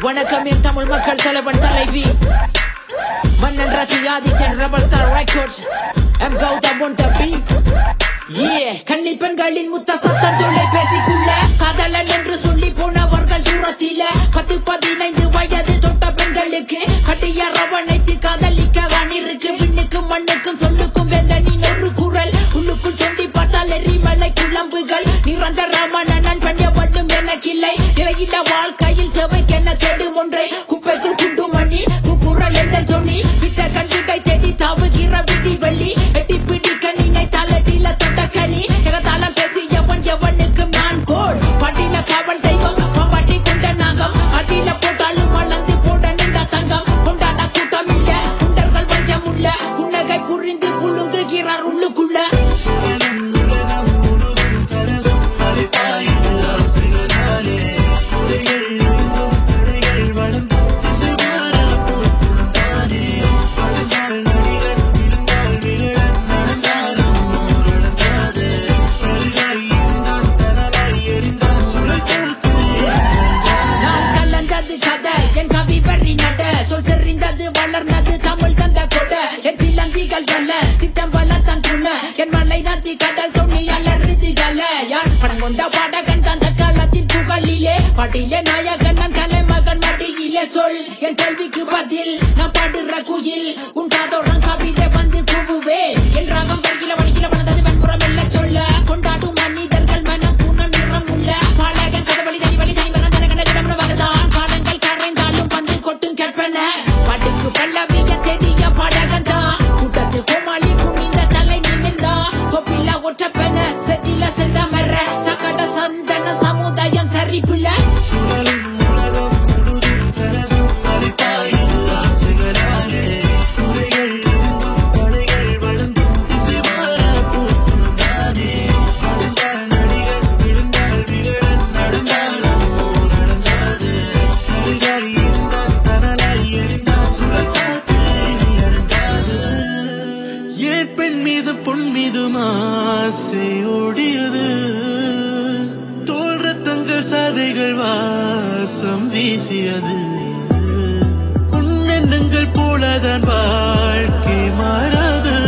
வணக்கம் என் தமிழ் மக்கள் தலைவன் தலைவி மன்னன் ரத்தி Adithyan rebel star records M Gautham ஒன் தப்பி ஏ கன்னி பெண்களின் முத்த சத்தம் தொல்லை பேசிக்குள்ள காதலன் என்று சொல்லி போனவர்கள் தூரத்தில பத்து பதினைந்து வயது தொட்ட பெண்களுக்கு கட்டிய ரவணைத்து காதலிக்க வானிருக்கு விண்ணுக்கும் மண்ணுக்கும் சொல்லுக்கும் வேந்தனின் ஒரு குரல் உள்ளுக்குள் தொண்டி பார்த்தால் எரிமலை குழம்புகள் நிரந்தரமான நண்பன் எவனும் எனக்கில்லை இலையில வாழ்க்கையில் தேவைக்கென தேடும் ஒன்றை குப்பைக்குள் குண்டு மணி குரல் எந்த தொனி வித்த கண்டுகை தேடி தாவுகிற விடி வெள்ளி எட்டி பிடிக்க நினைத்தால் எட்டில தொட்ட கனி எகத்தாலம் பேசி எவன் எவனுக்கு நான் கோல் பட்டின காவல் தெய்வம் பாட்டி கொண்ட நாகம் அடியில போட்டாலும் வளர்ந்து போட நின்ற தங்கம் கொண்டாட கூட்டம் இல்ல குண்டர்கள் பஞ்சம் உள்ள புன்னகை புரிந்து குலுங்குகிறார் உள்ளுக்குள்ள நான் கலந்தது கதை என் கவி வரி நட சொல் செறிந்தது வளர்ந்தது தமிழ் தந்த கொட என் சிலந்திகள் வல்ல சித்தம் வளர்த்தன் துண என் மலை நதி கடல் துணி அலறுதி கல யார் படம் கொண்ட பாடகன் தந்த காலத்தின் புகழிலே பாட்டிலே நாயகன் நான் கலைமகன் மடியிலே சொல் என் கேள்விக்கு பதில் நான் பாடுற குயில் உன் காதோரம் கவிதை வந்து கூவுவே என் ராகம் வரியில வழியில வளர்ந்தது வெண்புறம் இல்ல சொல்ல கொண்டாடும் மனிதர்கள் மனம் புன நிறம் உள்ள பாலகன் கதவழி தனி வழி தனி மரம் தன கண்ட கிடமன வகதான் பாதங்கள் கரைந்தாலும் வந்து கொட்டும் கேட்பன பாட்டுக்கு பல்லவிய தெடிய பாடகன் தான் கூட்டத்தில் கோமாளி குனிந்த தலை நிமிர்ந்தா தொப்பில ஒற்றப்பென செட்டில செந்தமர சகட சந்தன சமுதாயம் சரிப்புல ஏன் பெண் மீது பொன் மீது ஆசை ஓடியது தோல் ரத்தங்கள் சதைகள் வாசம் வீசியது உன் எண்ணங்கள் போலதான் வாழ்க்கை மாறாது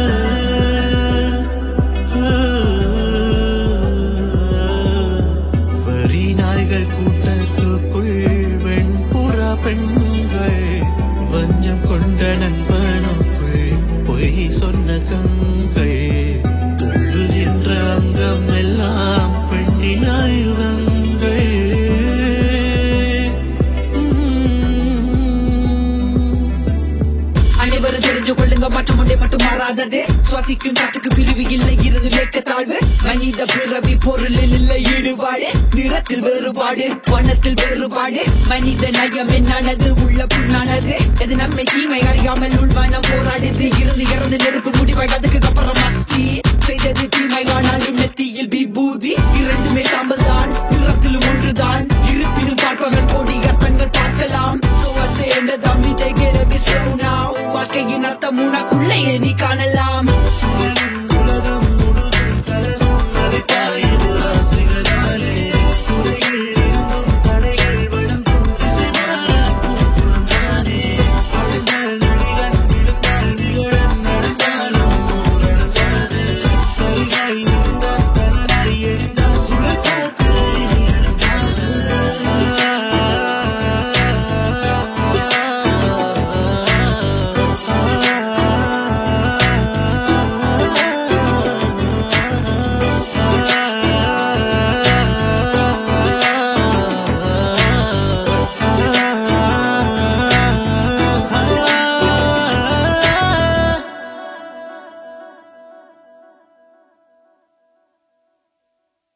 வரி நாய்கள் கூட்டத்துக்குள் வெண்புறா பெண்கள் வஞ்சம் கொண்ட நண்பனுக்குள் பொய் சொன்ன கண்கள் துள்ளுகின்ற அங்கம் எல்லாம் பெண்ணின் ஆயுதங்கள் உம். அனைவரும் தெரிஞ்சு கொள்ளுங்க மற்றும் ஒன்றே மட்டும் மாறாதது சுவாசிக்கும் காற்றுக்கு பிரிவு இல்லை இருந்து லேக்க தாழ்வு மனித பிறவி பொருளில் இல்லை ஈடுபாடு நிறத்தில் வேறுபாடு வண்ணத்தில் வேறுபாடு மனித நயம் என்னானது உள்ள புண்ணானது எது நம்மை தீமை அறியாமல் உள்மனம் போராடுது இருந்து இறந்து நெருப்பு முடிவாய் அதுக்கு அப்புறம் மஸ்தி